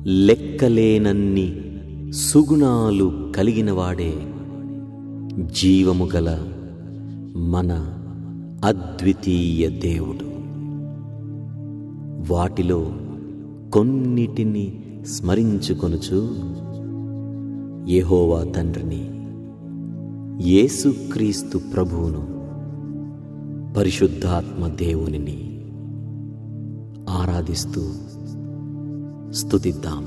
లెక్కలేనన్ని సుగుణాలు కలిగినవాడే జీవము గల మన అద్వితీయ దేవుడు వాటిలో కొన్నిటిని స్మరించుకొనుచు యెహోవా తండ్రిని యేసుక్రీస్తు ప్రభువును పరిశుద్ధాత్మ దేవునిని ఆరాధిస్తూ స్తుతిద్దాం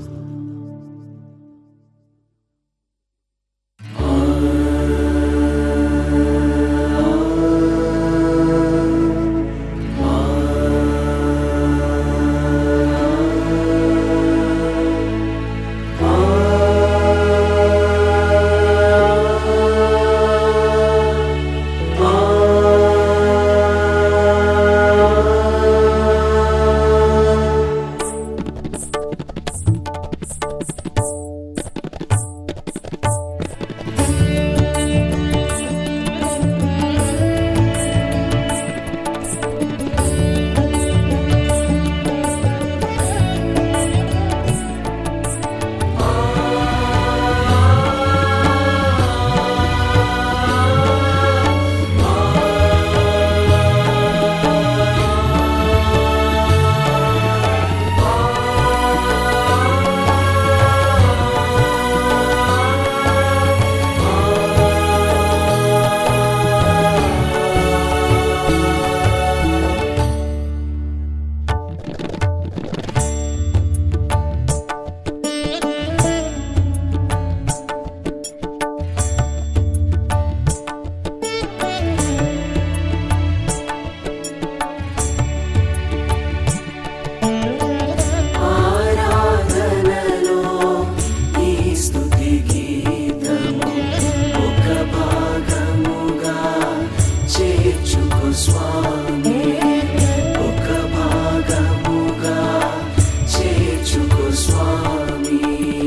ఆరాధనలో ఈ స్తుతి గీతము ఒక భాగముగా చేర్చుకో స్వామి ఒక భాగముగా చేర్చుకో స్వామి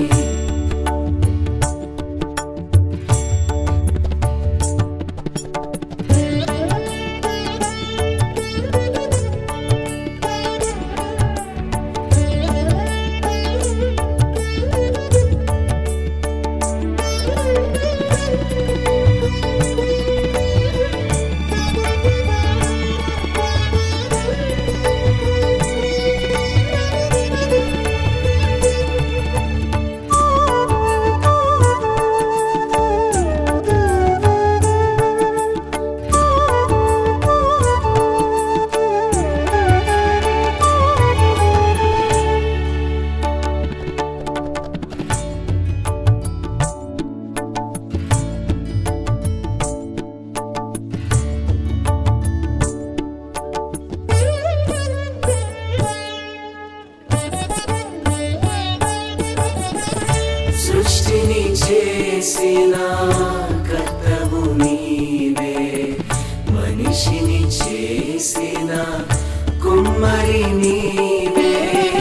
సృష్టిని చేసిన కర్తవు నీవే మనిషిని చేసిన కుమ్మరి నీవే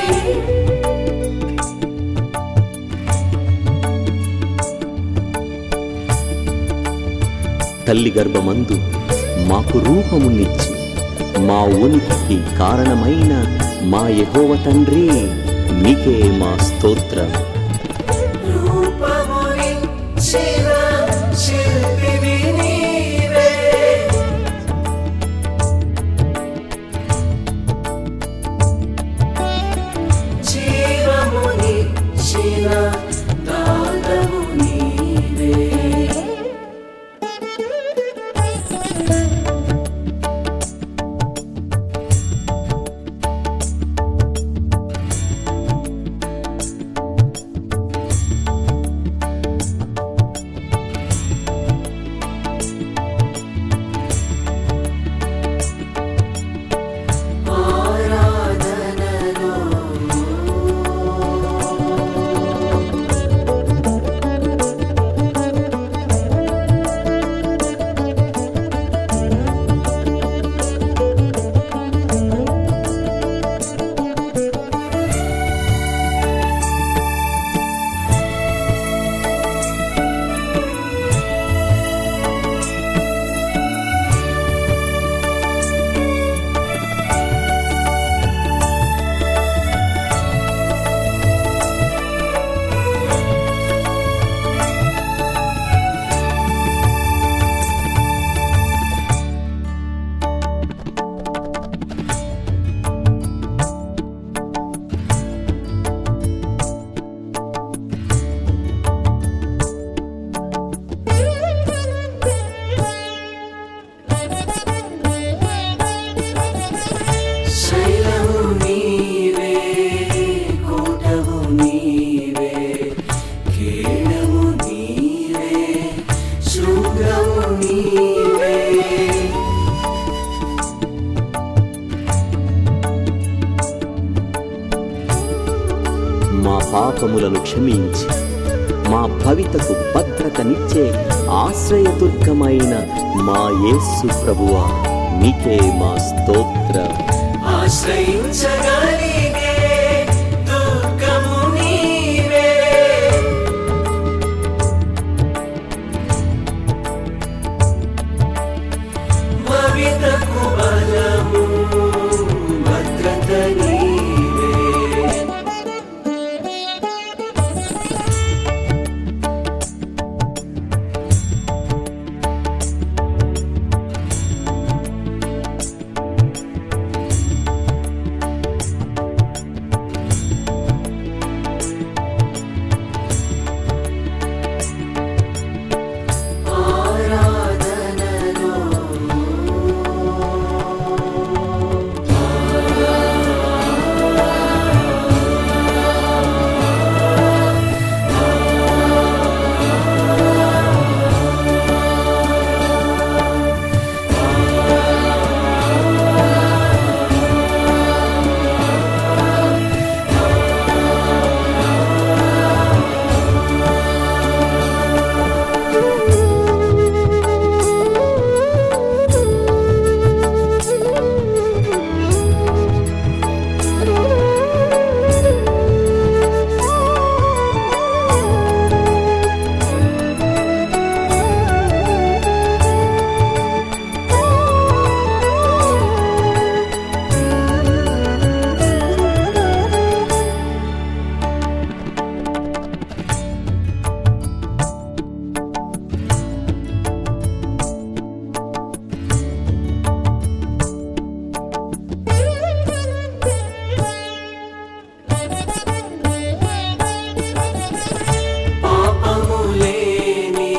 తల్లి గర్భమందు మాకు రూపమునిచ్చి మా ఉనికికి కారణమైన మా యెహోవ తండ్రి నీకే మా స్తోత్రం రూపమునిచ్చిన శిల్పివి నీవే జీవమునిచ్చిన దాతవు నీవే ఆరాధనలో మా పాపములను క్షమించి మా భవితకు భద్రతనిచ్చే ఆశ్రయదుర్గమైన మా యేసు ప్రభువా నీకే మా స్తోత్రం ఆశ్రయించగలిగే దుర్గము నీవే భవితకు బలము భద్రత నీవే ఆరాధనలో పాపములేని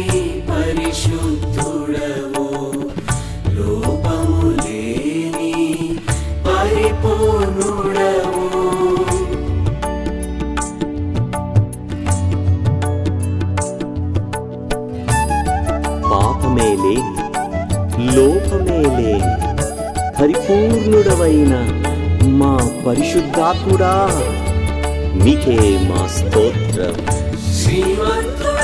పరిశుద్ధుడవు లోపములేని పరిపూర్ణుడవు పాపమే లేని లోపమే లేని పరిపూర్ణుడవైన మా పరిశుద్ధాత్ముడా నీకే మా స్తోత్రం శ్రీమంతుడవు